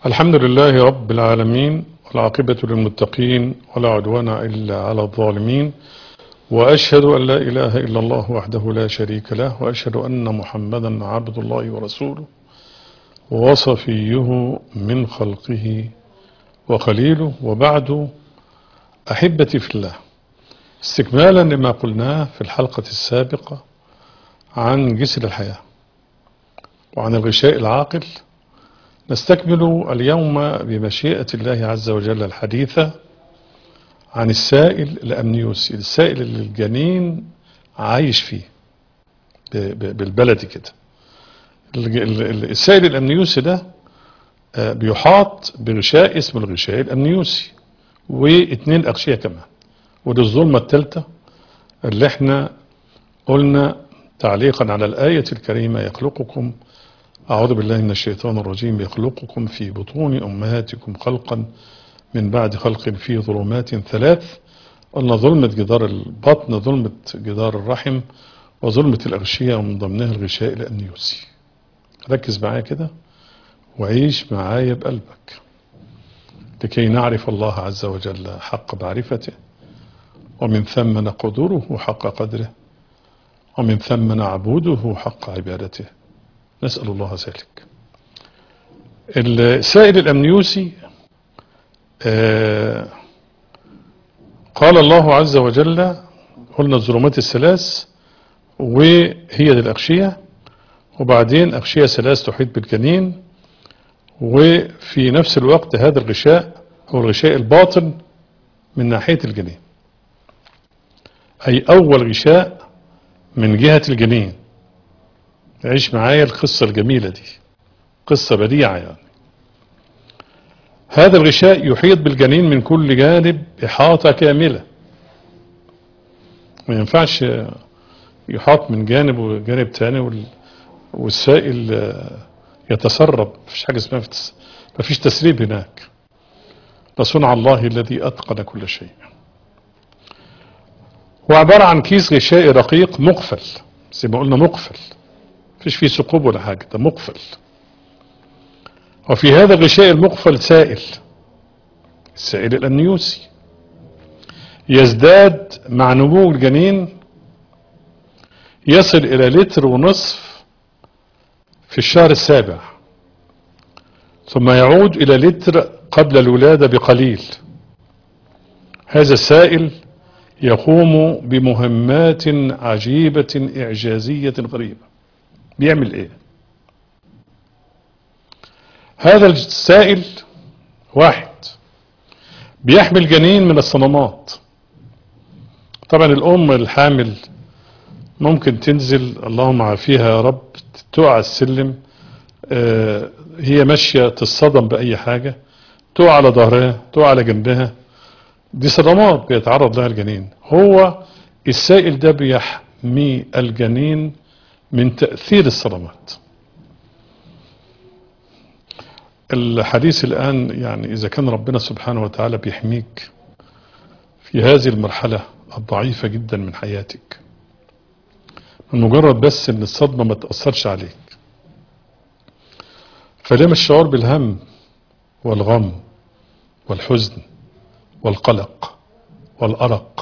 الحمد لله رب العالمين والعاقبة للمتقين ولا عدوان إلا على الظالمين وأشهد أن لا إله إلا الله وحده لا شريك له وأشهد أن محمدا عبد الله ورسوله وصفيه من خلقه وخليله وبعد أحبتي في الله استكمالا لما قلناه في الحلقة السابقة عن جسر الحياة وعن الغشاء العاقل نستكمل اليوم بمشيئة الله عز وجل الحديثة عن السائل الأمنيوسي السائل اللي الجنين عايش فيه بالبلدي كده السائل الأمنيوسي ده بيحاط بغشاء اسمه الغشاء الأمنيوسي واثنين أغشية كمان ودي الظلمة الثالثة اللي احنا قلنا تعليقا على الآية الكريمة يخلقكم أعوذ بالله من الشيطان الرجيم يخلقكم في بطون أمهاتكم خلقا من بعد خلق في ظلمات ثلاث قلنا ظلمة جدار البطن ظلمة جدار الرحم وظلمة الأغشية ومن ضمنها الغشاء الأنيوسي ركز معايا كده وعيش معايا بقلبك لكي نعرف الله عز وجل حق معرفته ومن ثم نقدره حق قدره ومن ثم نعبده حق عبادته نسأل الله ذلك السائل الأمنيوسي آه قال الله عز وجل قلنا الظلمات الثلاث وهي دي الأغشية وبعدين أغشية ثلاث تحيط بالجنين وفي نفس الوقت هذا الغشاء هو الغشاء الباطن من ناحية الجنين أي أول غشاء من جهة الجنين عيش معايا القصة الجميلة دي قصة بديعة يعني هذا الغشاء يحيط بالجنين من كل جانب إحاطة كاملة ما ينفعش يحاط من جانب وجانب تاني والسائل يتسرب مفيش حاجة اسمها مفيش تسريب هناك لصنع الله الذي أتقن كل شيء هو عبارة عن كيس غشائي رقيق مقفل زي ما قلنا مقفل مفيش فيه ثقوب ولا حاجة ده مقفل وفي هذا الغشاء المقفل سائل السائل الأنيوسي يزداد مع نمو الجنين يصل إلى لتر ونصف في الشهر السابع ثم يعود إلى لتر قبل الولادة بقليل هذا السائل يقوم بمهمات عجيبة إعجازية غريبة بيعمل ايه هذا السائل واحد بيحمل جنين من الصمامات طبعا الام الحامل ممكن تنزل اللهم عافيها يا رب تقع السلم آه هي ماشية تصدم بأي حاجة تقع على ظهرها تقع على جنبها دي صدمات بيتعرض لها الجنين هو السائل ده بيحمي الجنين من تأثير الصدمات الحديث الآن يعني إذا كان ربنا سبحانه وتعالى بيحميك في هذه المرحلة الضعيفة جدا من حياتك من مجرد بس ان الصدمة ما تأثرش عليك فلما الشعور بالهم والغم والحزن والقلق والأرق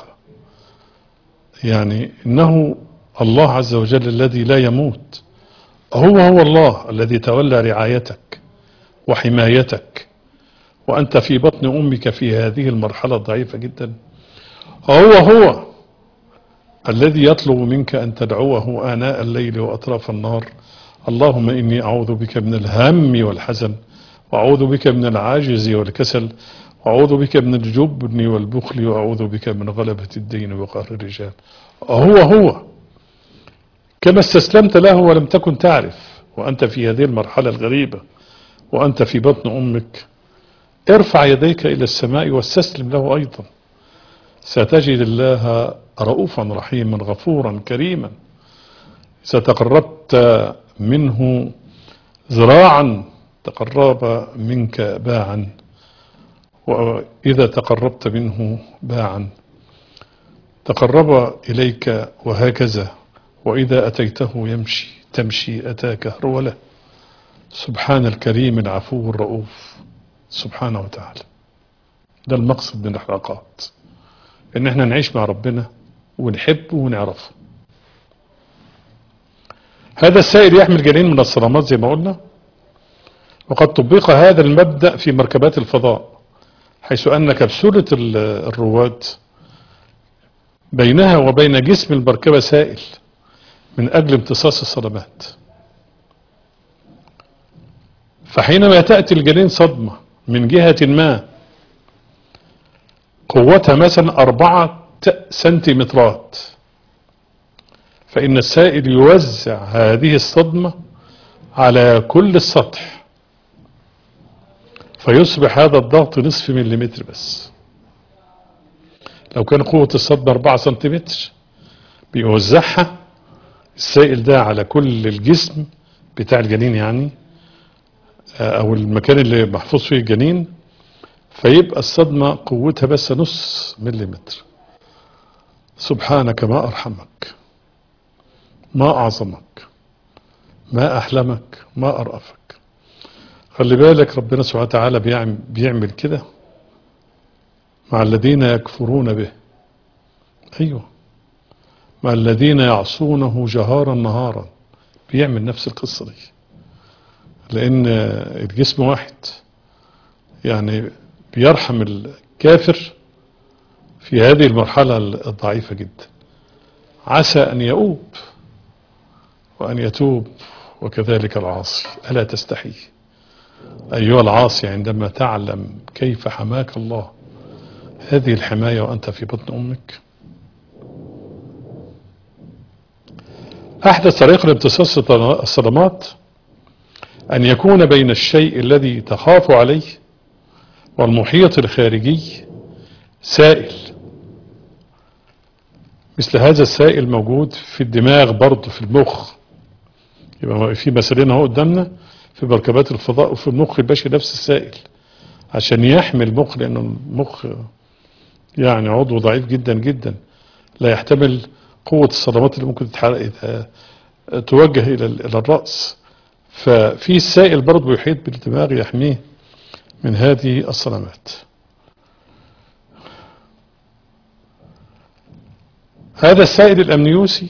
يعني إنه الله عز وجل الذي لا يموت هو هو الله الذي تولى رعايتك وحمايتك وأنت في بطن أمك في هذه المرحلة الضعيفة جدا هو هو الذي يطلب منك أن تدعوه آناء الليل وأطراف النار اللهم إني أعوذ بك من الهم والحزن وأعوذ بك من العاجز والكسل وأعوذ بك من الجبن والبخل وأعوذ بك من غلبة الدين وقهر الرجال هو هو كما استسلمت له ولم تكن تعرف وأنت في هذه المرحلة الغريبة وأنت في بطن أمك ارفع يديك إلى السماء واستسلم له أيضا ستجد الله رؤوفا رحيما غفورا كريما إذا تقربت منه ذراعا تقرب منك باعا وإذا تقربت منه باعا تقرب إليك وهكذا وإذا أتيته يمشي تمشي أتاك هرولة سبحان الكريم العفو الرؤوف سبحانه وتعالى ده المقصد من الحلقات ان احنا نعيش مع ربنا ونحبه ونعرفه هذا السائل يحمل جنين من الصرامات زي ما قلنا وقد طبق هذا المبدأ في مركبات الفضاء حيث أن كبسولة الرواد بينها وبين جسم المركبة سائل من أجل امتصاص الصدمات فحينما تأتي الجنين صدمة من جهة ما قوتها مثلا أربعة سنتيمترات فإن السائل يوزع هذه الصدمة على كل السطح فيصبح هذا الضغط نصف مليمتر بس لو كان قوة الصدمة 4 سنتيمتر بيوزعها السائل ده على كل الجسم بتاع الجنين يعني او المكان اللي محفوظ فيه الجنين فيبقى الصدمة قوتها بس نص مليمتر سبحانك ما أرحمك ما أعظمك ما أحلمك ما أرأفك خلي بالك ربنا سبحانه وتعالى بيعمل, بيعمل كده مع الذين يكفرون به أيوه مع الذين يعصونه جهارا نهارا بيعمل نفس القصة دي لأن الجسم واحد يعني بيرحم الكافر في هذه المرحلة الضعيفة جدا عسى أن يؤوب وأن يتوب وكذلك العاصي ألا تستحي أيها العاصي عندما تعلم كيف حماك الله هذه الحماية وأنت في بطن أمك أحدث طريق لامتصاص الصدمات أن يكون بين الشيء الذي تخاف عليه والمحيط الخارجي سائل مثل هذا السائل موجود في الدماغ برضه في المخ يبقى في مثالين اهو قدامنا في مركبات الفضاء وفي المخ البشري نفس السائل عشان يحمي المخ لأنه المخ يعني عضو ضعيف جدا جدا لا يحتمل قوة الصدمات اللي ممكن تتحرق توجه إلى إلى الرأس ففي السائل برضه يحيط بالدماغ يحميه من هذه الصدمات هذا السائل الأمنيوسي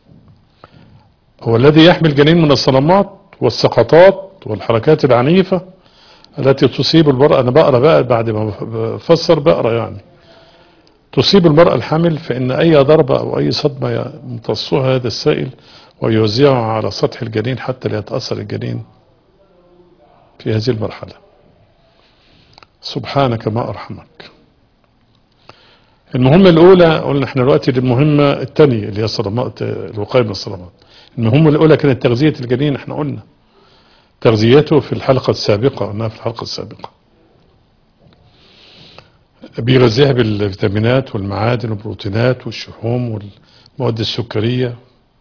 هو الذي يحمي الجنين من الصدمات والسقطات والحركات العنيفة التي تصيب المرأة أنا بقرأ بقى بعد ما بفسر بقرأ يعني تصيب المرأة الحامل فإن أي ضربة أو أي صدمة يمتصها هذا السائل ويوزعه على سطح الجنين حتى لا يتأثر الجنين في هذه المرحلة سبحانك ما أرحمك المهمة الأولى قلنا احنا دلوقتي للمهمة الثانية اللي هي الصدمات الوقاية من الصدمات المهمة الأولى كانت تغذية الجنين احنا قلنا تغذيته في الحلقة السابقة قلناها في الحلقة السابقة بيغذيها بالفيتامينات والمعادن والبروتينات والشحوم والمواد السكرية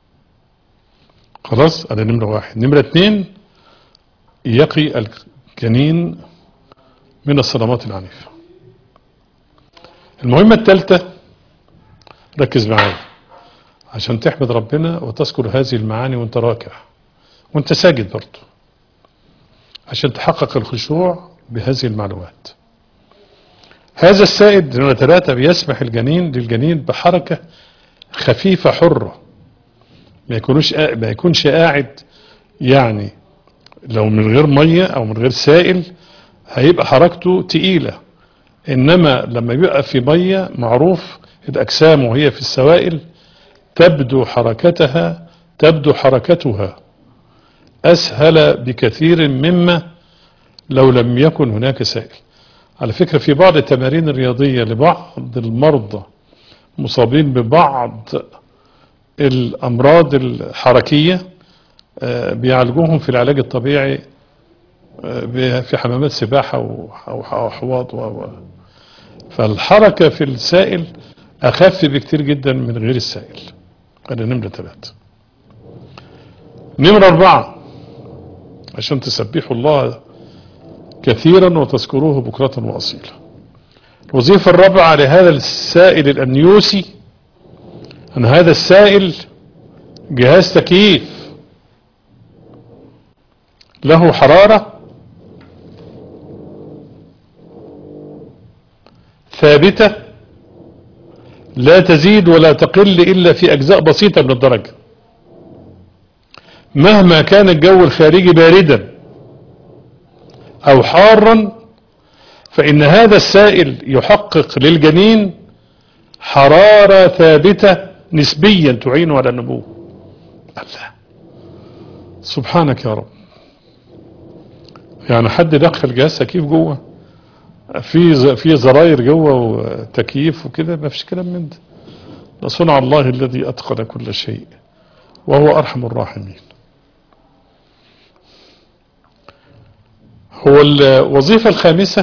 خلاص هذا نمرة واحد نمرة اثنين يقي الجنين من الصدمات العنيفة المهمة الثالثة ركز معايا عشان تحمد ربنا وتذكر هذه المعاني وانت راكع وانت ساجد برضه عشان تحقق الخشوع بهذه المعلومات هذا السائد نمرة ثلاثة بيسمح الجنين للجنين بحركة خفيفة حرة ما يكونوش ما يكونش قاعد يعني لو من غير مية او من غير سائل هيبقى حركته تقيلة انما لما بيبقى في مية معروف الاجسام وهي في السوائل تبدو حركتها تبدو حركتها اسهل بكثير مما لو لم يكن هناك سائل على فكرة في بعض التمارين الرياضية لبعض المرضى مصابين ببعض الأمراض الحركية بيعالجوهم في العلاج الطبيعي في حمامات سباحة أو حواض و فالحركة في السائل أخف بكتير جدا من غير السائل هذا نمرة ثلاثة نمرة أربعة عشان تسبحوا الله كثيرا وتذكروه بكرة وأصيلا الوظيفة الرابعة لهذا السائل الأمنيوسي أن هذا السائل جهاز تكييف له حرارة ثابتة لا تزيد ولا تقل إلا في أجزاء بسيطة من الدرجة مهما كان الجو الخارجي باردا أو حارا فإن هذا السائل يحقق للجنين حرارة ثابتة نسبيا تعينه على النمو الله سبحانك يا رب يعني حد دخل جهاز تكييف جوه في في زراير جوه وتكييف وكده ما فيش كلام من ده ده صنع الله الذي اتقن كل شيء وهو ارحم الراحمين هو الوظيفة الخامسة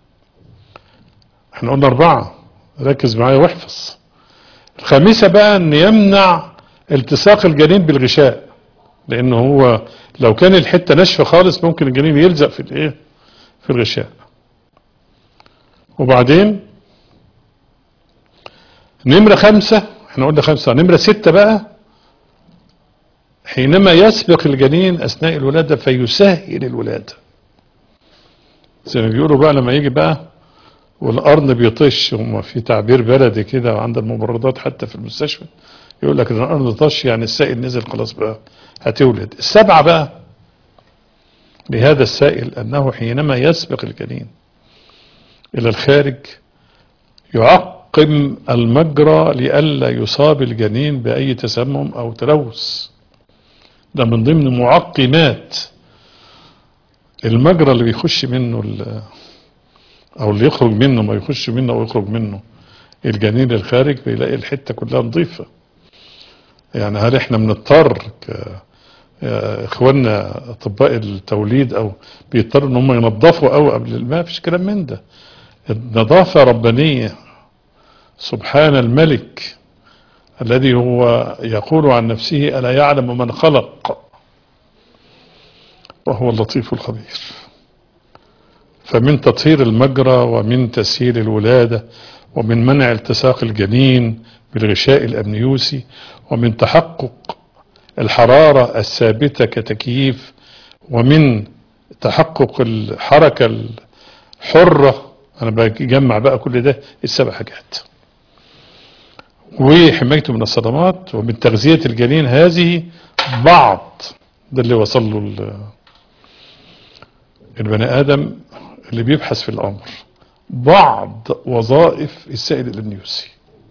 احنا قلنا اربعة ركز معايا واحفظ الخامسة بقى ان يمنع التصاق الجنين بالغشاء لانه هو لو كان الحتة ناشفة خالص ممكن الجنين يلزق في الايه في الغشاء وبعدين نمرة خمسة احنا قلنا خمسة نمرة ستة بقى حينما يسبق الجنين اثناء الولادة فيسهل الولادة زي ما بيقولوا بقى لما يجي بقى والقرن بيطش هم في تعبير بلدي كده عند الممرضات حتى في المستشفى يقول لك ان القرن طش يعني السائل نزل خلاص بقى هتولد السبعة بقى لهذا السائل انه حينما يسبق الجنين الى الخارج يعقم المجرى لئلا يصاب الجنين باي تسمم او تلوث ده من ضمن معقمات المجرى اللي بيخش منه او اللي يخرج منه ما يخش منه او يخرج منه الجنين للخارج بيلاقي الحته كلها نظيفه يعني هل احنا بنضطر اخواننا اطباء التوليد او بيضطروا ان هم ينظفوا قوي قبل ما فيش كلام من ده النظافه ربانيه سبحان الملك الذي هو يقول عن نفسه الا يعلم من خلق وهو اللطيف الخبير فمن تطهير المجرى ومن تسهيل الولادة ومن منع التصاق الجنين بالغشاء الأمنيوسي ومن تحقق الحرارة الثابتة كتكييف ومن تحقق الحركة الحرة أنا بجمع بقى كل ده السبع حاجات وحمايته من الصدمات ومن تغذية الجنين هذه بعض ده اللي وصل له البني آدم اللي بيبحث في الأمر بعض وظائف السائل الأمنيوسي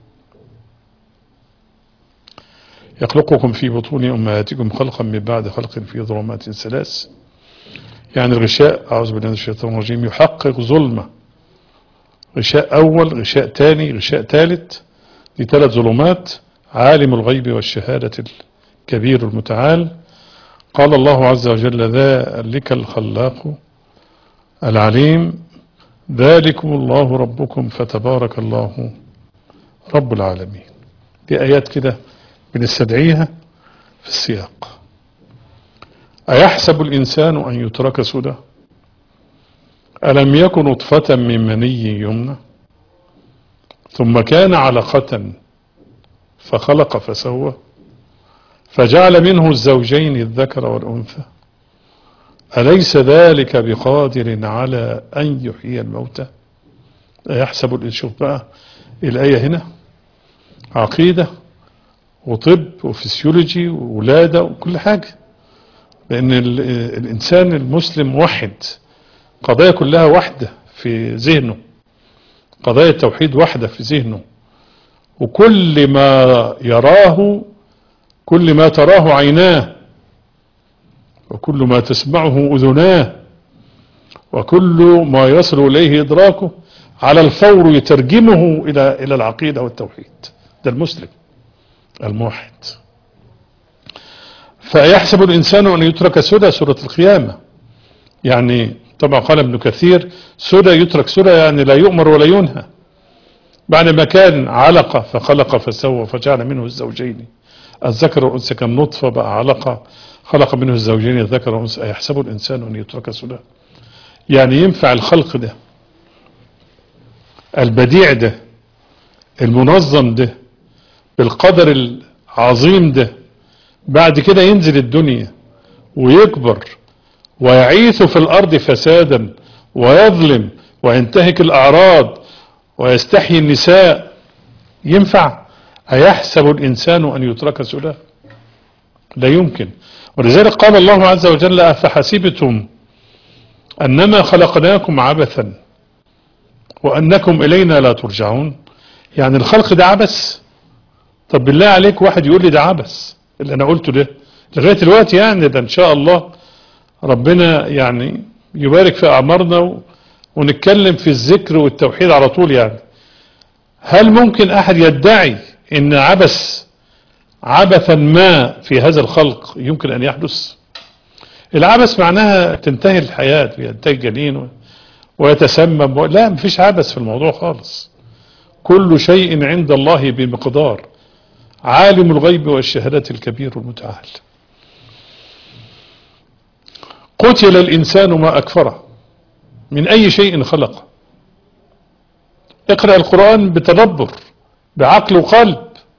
يخلقكم في بطون أمهاتكم خلقا من بعد خلق في ظلمات ثلاث يعني الغشاء أعوذ بالله من الشيطان الرجيم يحقق ظلمة غشاء أول غشاء ثاني غشاء ثالث دي ثلاث ظلمات عالم الغيب والشهادة الكبير المتعال قال الله عز وجل ذلك الخلاق العليم ذلكم الله ربكم فتبارك الله رب العالمين دي آيات كده بنستدعيها في السياق أيحسب الإنسان أن يترك سدى ألم يكن نطفة من مني يمنى ثم كان علقة فخلق فسوى فجعل منه الزوجين الذكر والأنثى أليس ذلك بقادر على أن يحيي الموتى يحسب الإنسان بقى الآية هنا عقيدة وطب وفسيولوجي وولادة وكل حاجة لأن الإنسان المسلم موحد قضايا كلها واحدة في ذهنه قضايا التوحيد واحدة في ذهنه وكل ما يراه كل ما تراه عيناه وكل ما تسمعه أذناه وكل ما يصل إليه إدراكه على الفور يترجمه إلى إلى العقيدة والتوحيد ده المسلم الموحد فيحسب الإنسان أن يترك سدى سورة القيامة يعني طبعا قال ابن كثير سدى يترك سدى يعني لا يؤمر ولا ينهى بعد ما كان علقة فخلق فسوى فجعل منه الزوجين الذكر والأنثى كان نطفة بقى علقة خلق منه الزوجين الذكر والأنثى أيحسب الإنسان أن يترك سدى يعني ينفع الخلق ده البديع ده المنظم ده بالقدر العظيم ده بعد كده ينزل الدنيا ويكبر ويعيث في الأرض فسادا ويظلم وينتهك الأعراض ويستحيي النساء ينفع أيحسب الإنسان أن يترك سدى لا يمكن ولذلك قال الله عز وجل أفحسبتم أنما خلقناكم عبثا وأنكم إلينا لا ترجعون يعني الخلق ده عبث طب بالله عليك واحد يقول لي ده عبث اللي أنا قلته ده لغاية دلوقتي يعني ده إن شاء الله ربنا يعني يبارك في أعمارنا و... ونتكلم في الذكر والتوحيد على طول يعني هل ممكن أحد يدعي إن عبث عبثا ما في هذا الخلق يمكن أن يحدث العبث معناها تنتهي الحياة ينتهي الجنين ويتسمم لا مفيش عبث في الموضوع خالص كل شيء عند الله بمقدار عالم الغيب والشهادة الكبير المتعال قتل الإنسان ما أكفره من أي شيء خلقه اقرأ القرآن بتدبر بعقل وقلب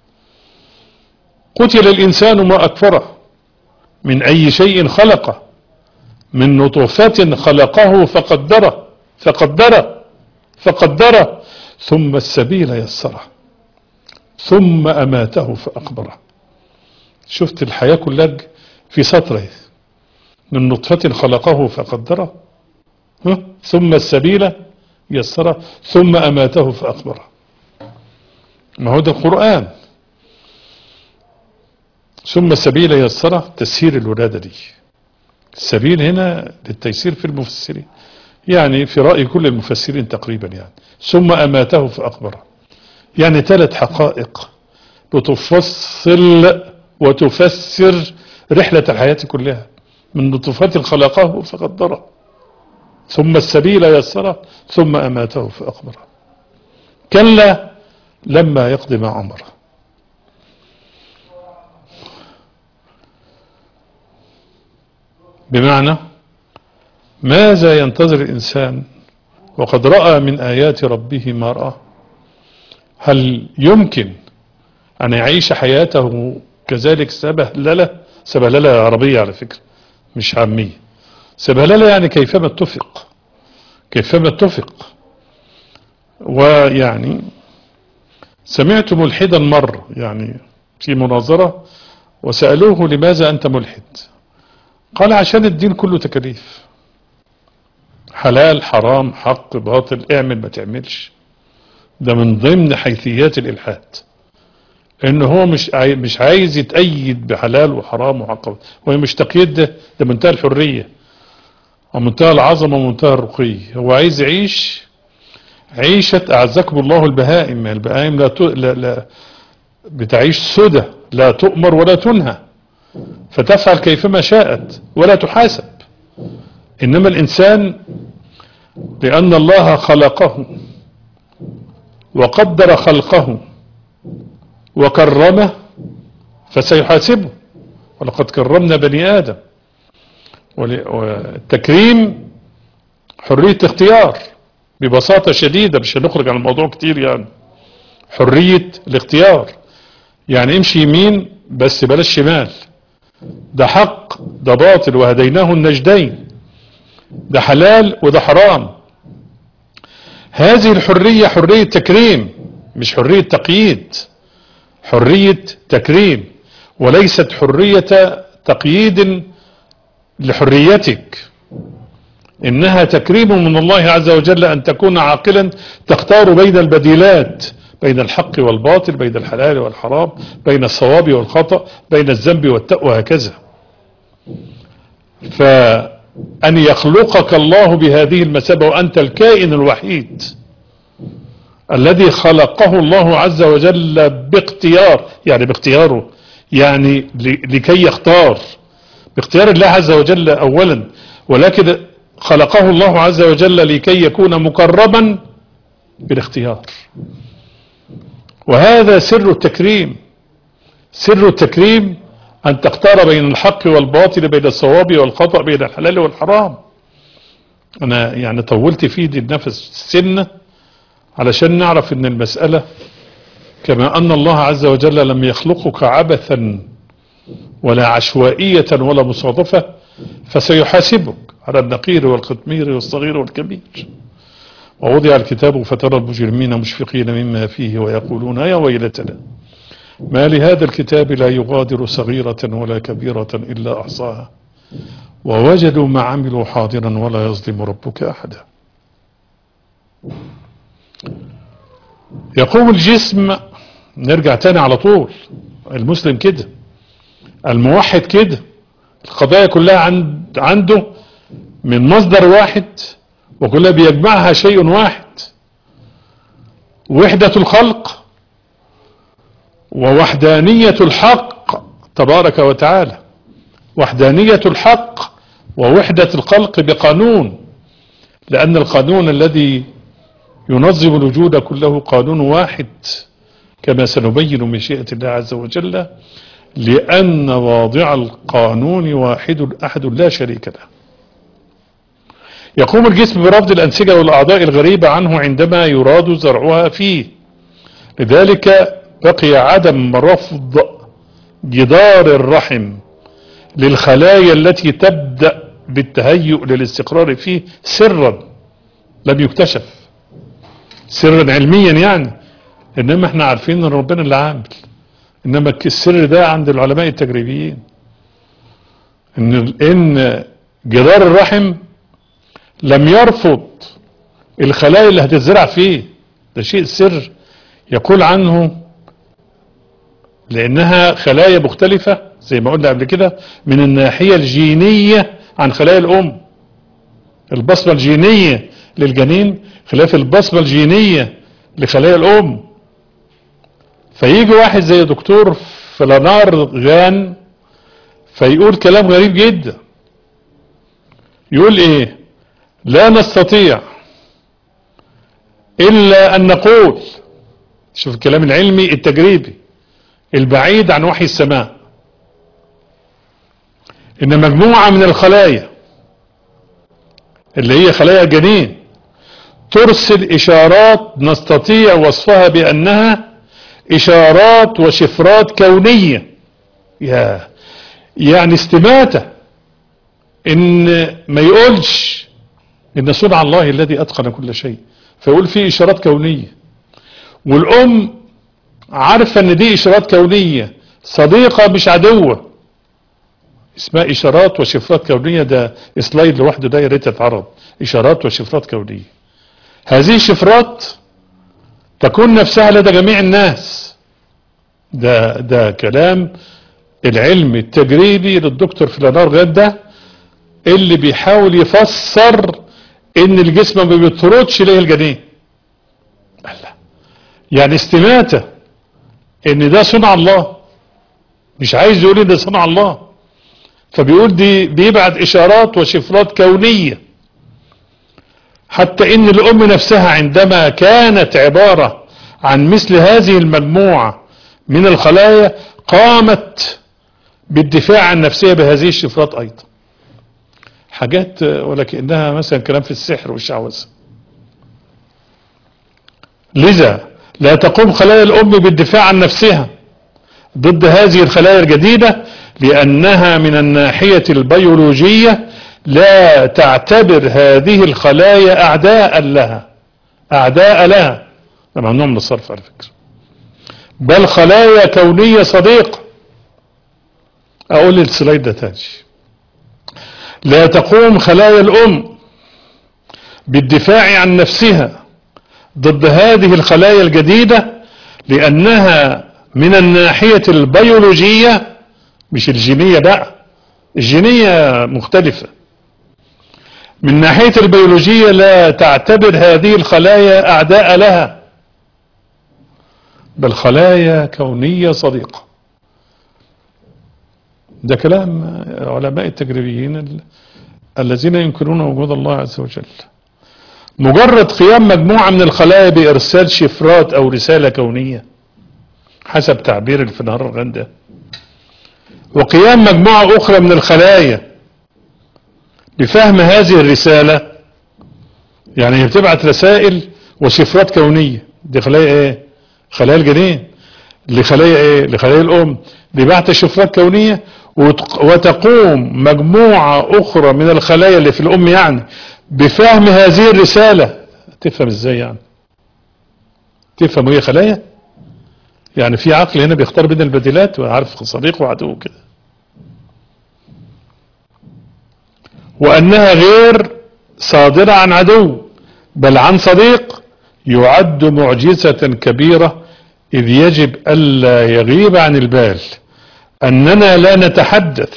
قتل الإنسان ما أكفره من أي شيء خلقه من نطفة خلقه فقدره فقدره فقدره ثم السبيل يسره ثم أماته فأقبره شفت الحياة كلها في سطره من نطفة خلقه فقدره ها؟ ثم السبيل يسره ثم أماته فأقبره ما هو ده القرآن ثم السبيل يسره تسهيل الولادة دي السبيل هنا للتيسير في المفسرين يعني في رأي كل المفسرين تقريبا يعني ثم أماته فأقبره يعني ثلاث حقائق بتفصل وتفسر رحلة الحياة كلها من نطفة خلقه فقدره ثم السبيل يسره ثم أماته فأقبره كلا لما يقضي ما أمره بمعنى ماذا ينتظر الإنسان وقد رأى من آيات ربه ما رأى هل يمكن أن يعيش حياته كذلك سبهللة سبهللة عربية على فكرة مش عامية سبهللة يعني كيفما اتفق كيفما اتفق ويعني سمعت ملحدا مر يعني في مناظرة وسألوه لماذا أنت ملحد قال عشان الدين كله تكاليف حلال حرام حق باطل اعمل ما تعملش ده من ضمن حيثيات الإلحاد ان هو مش عاي... مش عايز يتأيد بحلال وحرام وحق وهي مش تقييد ده ده منتهى الحرية ومنتهى العظمة ومنتهى الرقي هو عايز يعيش عيشة أعزكم الله البهائم البهائم لا, ت... لا, لا بتعيش سدى لا تؤمر ولا تنهى فتفعل كيفما شاءت ولا تحاسب إنما الإنسان لأن الله خلقه وقدر خلقه وكرمه فسيحاسبه ولقد كرمنا بني آدم والتكريم حرية اختيار ببساطة شديدة مش هنخرج عن الموضوع كتير يعني حرية الاختيار يعني امشي يمين بس بلاش شمال ده حق ده باطل وهديناه النجدين ده حلال وده حرام هذه الحرية حرية تكريم مش حرية تقييد حرية تكريم وليست حرية تقييد لحريتك إنها تكريم من الله عز وجل أن تكون عاقلا تختار بين البديلات بين الحق والباطل بين الحلال والحرام بين الصواب والخطأ بين الذنب والتقوى وهكذا فأن يخلقك الله بهذه المثابة وأنت الكائن الوحيد الذي خلقه الله عز وجل باختيار يعني باختياره يعني لكي يختار باختيار الله عز وجل أولا ولكن خلقه الله عز وجل لكي يكون مكرما بالاختيار وهذا سر التكريم سر التكريم أن تختار بين الحق والباطل بين الصواب والخطأ بين الحلال والحرام أنا يعني طولت فيه دي النفس سنة علشان نعرف أن المسألة كما أن الله عز وجل لم يخلقك عبثا ولا عشوائية ولا مصادفة فسيحاسبك على النقير والقطمير والصغير والكبير ووضع الكتاب فترى المجرمين مشفقين مما فيه ويقولون يا ويلتنا ما لهذا الكتاب لا يغادر صغيرة ولا كبيرة إلا أحصاها ووجدوا ما عملوا حاضرا ولا يظلم ربك أحدا يقوم الجسم نرجع تاني على طول المسلم كده الموحد كده القضايا كلها عند عنده من مصدر واحد وكلها بيجمعها شيء واحد وحدة الخلق ووحدانية الحق تبارك وتعالى وحدانية الحق ووحدة الخلق بقانون لأن القانون الذي ينظم الوجود كله قانون واحد كما سنبين مشيئة الله عز وجل لأن واضع القانون واحد أحد لا شريك له يقوم الجسم برفض الأنسجة والأعضاء الغريبة عنه عندما يراد زرعها فيه لذلك بقي عدم رفض جدار الرحم للخلايا التي تبدأ بالتهيؤ للاستقرار فيه سرا لم يكتشف سرا علميا يعني انما احنا عارفين ان ربنا اللي عامل انما السر ده عند العلماء التجريبيين ان ان جدار الرحم لم يرفض الخلايا اللي هتتزرع فيه ده شيء سر يقول عنه لانها خلايا مختلفة زي ما قلنا قبل كده من الناحية الجينية عن خلايا الام البصمة الجينية للجنين خلاف البصمة الجينية لخلايا الام فيجي واحد زي دكتور فلانار غان فيقول كلام غريب جدا يقول ايه لا نستطيع الا ان نقول شوف الكلام العلمي التجريبي البعيد عن وحي السماء ان مجموعة من الخلايا اللي هي خلايا الجنين ترسل اشارات نستطيع وصفها بانها اشارات وشفرات كونية يا يعني استماتة ان ما يقولش ان صنع الله الذي اتقن كل شيء فيقول فيه اشارات كونية والام عارفة ان دي اشارات كونية صديقة مش عدوة اسمها اشارات وشفرات كونية ده سلايد لوحده ده يا ريت يتعرض اشارات وشفرات كونية هذه الشفرات تكون نفسها لدى جميع الناس ده ده كلام العلم التجريبي للدكتور فلانار غاد ده اللي بيحاول يفسر ان الجسم ما بيطردش ليه الجنين الله يعني استماتة ان ده صنع الله مش عايز يقول ان ده صنع الله فبيقول دي بيبعت اشارات وشفرات كونية حتى ان الام نفسها عندما كانت عبارة عن مثل هذه المجموعة من الخلايا قامت بالدفاع عن نفسها بهذه الشفرات ايضا حاجات ولكنها مثلا كلام في السحر والشعوذة لذا لا تقوم خلايا الام بالدفاع عن نفسها ضد هذه الخلايا الجديدة لانها من الناحية البيولوجية لا تعتبر هذه الخلايا اعداء لها اعداء لها ده ممنوع من الصرف على فكرة بل خلايا كونية صديقة اقول السلايد ده تاني لا تقوم خلايا الام بالدفاع عن نفسها ضد هذه الخلايا الجديدة لانها من الناحية البيولوجية مش الجينية بقى الجينية مختلفة من ناحية البيولوجية لا تعتبر هذه الخلايا اعداء لها بل خلايا كونية صديقة ده كلام علماء التجريبيين الذين ينكرون وجود الله عز وجل مجرد قيام مجموعة من الخلايا بإرسال شفرات أو رسالة كونية حسب تعبير الفنهار الغندة وقيام مجموعة أخرى من الخلايا بفهم هذه الرسالة يعني هي بتبعت رسائل وشفرات كونية دي خلايا ايه خلايا الجنين لخلايا ايه لخلايا الام دي بعت شفرات كونية وتقوم مجموعة اخرى من الخلايا اللي في الام يعني بفهم هذه الرسالة تفهم ازاي يعني تفهم هي خلايا يعني في عقل هنا بيختار بين البديلات وعارف صديق وعدو كده وأنها غير صادرة عن عدو بل عن صديق يعد معجزة كبيرة إذ يجب ألا يغيب عن البال أننا لا نتحدث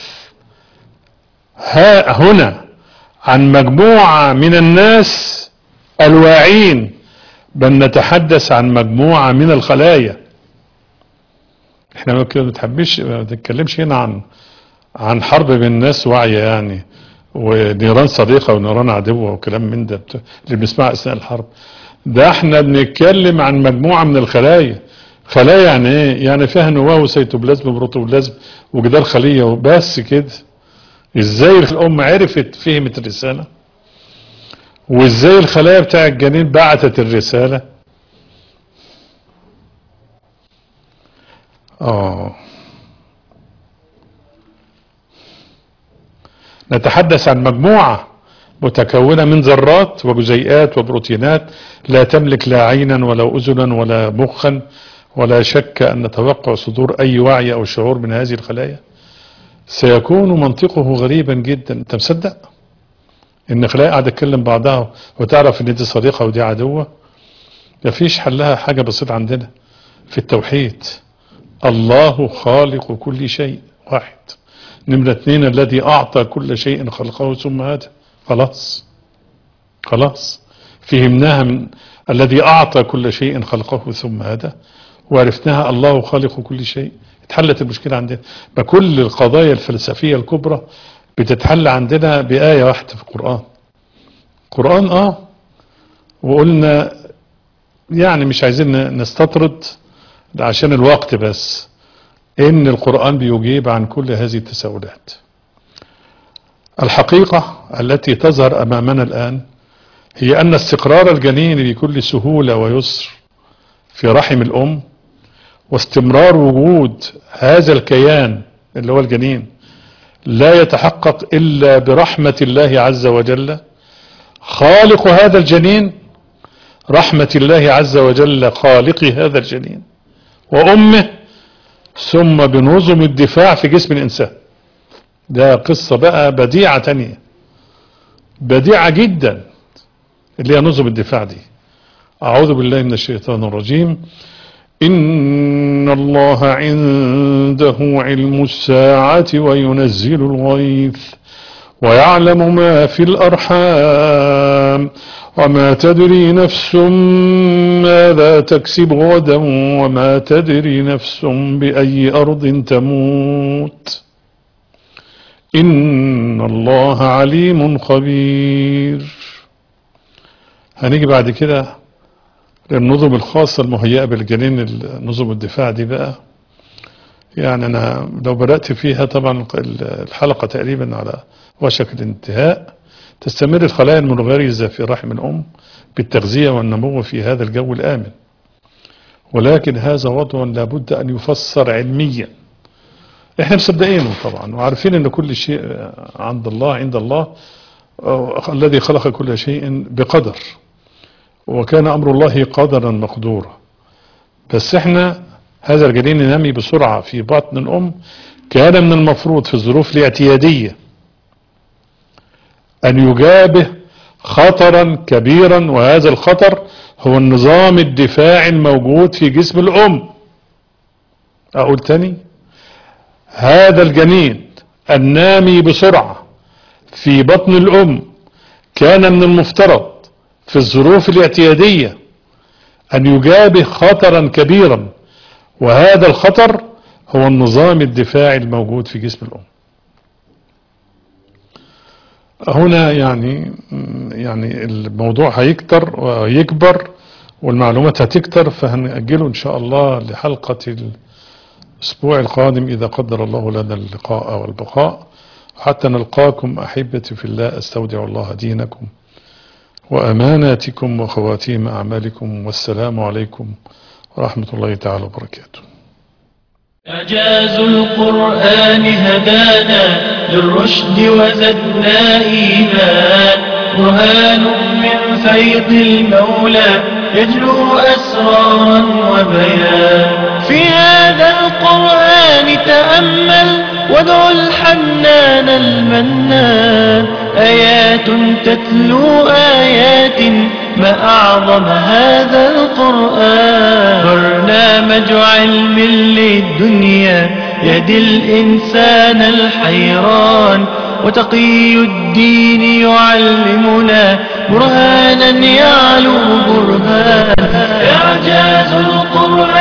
ها هنا عن مجموعة من الناس الواعين بل نتحدث عن مجموعة من الخلايا احنا ما بنتحبش ما بنتكلمش هنا عن عن حرب بين الناس واعية يعني ونيران صديقة ونيران عدوة وكلام من ده اللي بنسمعه اثناء الحرب ده احنا بنتكلم عن مجموعة من الخلايا خلايا يعني ايه يعني فيها نواه وسيتوبلازم وبروتوبلازم وجدار خلية وبس كده ازاي الام عرفت فهمت الرسالة وازاي الخلايا بتاع الجنين بعتت الرسالة اه نتحدث عن مجموعة متكونة من ذرات وجزيئات وبروتينات لا تملك لا عينا ولا أذنا ولا مخا ولا شك أن نتوقع صدور أي وعي أو شعور من هذه الخلايا سيكون منطقه غريبا جدا أنت مصدق إن خلايا قاعدة تكلم بعضها وتعرف إن دي صديقة ودي عدوة مفيش حلها حاجة بسيطة عندنا في التوحيد الله خالق كل شيء واحد نمرة اثنين الذي أعطى كل شيء خلقه ثم هذا خلاص خلاص فهمناها من الذي أعطى كل شيء خلقه ثم هذا وعرفناها الله خالق كل شيء اتحلت المشكلة عندنا بكل القضايا الفلسفية الكبرى بتتحل عندنا بآية واحدة في القرآن قرآن اه وقلنا يعني مش عايزين نستطرد ده عشان الوقت بس ان القرآن بيجيب عن كل هذه التساؤلات الحقيقة التي تظهر امامنا الان هي ان استقرار الجنين بكل سهولة ويسر في رحم الام واستمرار وجود هذا الكيان اللي هو الجنين لا يتحقق الا برحمة الله عز وجل خالق هذا الجنين رحمة الله عز وجل خالق هذا الجنين وأمه ثم بنظم الدفاع في جسم الإنسان ده قصة بقى بديعة تانية بديعة جدا اللي هي نظم الدفاع دي أعوذ بالله من الشيطان الرجيم إن الله عنده علم الساعة وينزل الغيث ويعلم ما في الأرحام وما تدري نفس ماذا تكسب غدا وما تدري نفس بأي أرض تموت إن الله عليم خبير هنيجي بعد كده للنظم الخاصة المهيئة بالجنين نظم الدفاع دي بقى يعني أنا لو بدأت فيها طبعا الحلقة تقريبا على وشك الانتهاء تستمر الخلايا المنغرزة في رحم الأم بالتغذية والنمو في هذا الجو الآمن ولكن هذا وضع لابد أن يفسر علميا احنا مصدقينه طبعا وعارفين ان كل شيء عند الله عند الله الذي خلق كل شيء بقدر وكان امر الله قدرا مقدورا بس احنا هذا الجنين ينمي بسرعة في بطن الام كان من المفروض في الظروف الاعتيادية أن يجابه خطرا كبيرا وهذا الخطر هو النظام الدفاعي الموجود في جسم الأم أقول تاني هذا الجنين النامي بسرعة في بطن الأم كان من المفترض في الظروف الاعتيادية أن يجابه خطرا كبيرا وهذا الخطر هو النظام الدفاعي الموجود في جسم الأم هنا يعني يعني الموضوع هيكتر ويكبر والمعلومات هتكتر فهنأجله إن شاء الله لحلقة الأسبوع القادم إذا قدر الله لنا اللقاء والبقاء حتى نلقاكم أحبتي في الله أستودع الله دينكم وأماناتكم وخواتيم أعمالكم والسلام عليكم ورحمة الله تعالى وبركاته إعجاز القرآن هدانا للرشد وزدنا إيمان برهان من فيض المولى يجلو أسرارا وبيان في هذا القرآن تأمل وادع الحنان المنان آيات تتلو آيات ما أعظم هذا القرآن برنامج علم للدنيا يهدي الإنسان الحيران وتقي الدين يعلمنا برهانا يعلو برهان إعجاز القرآن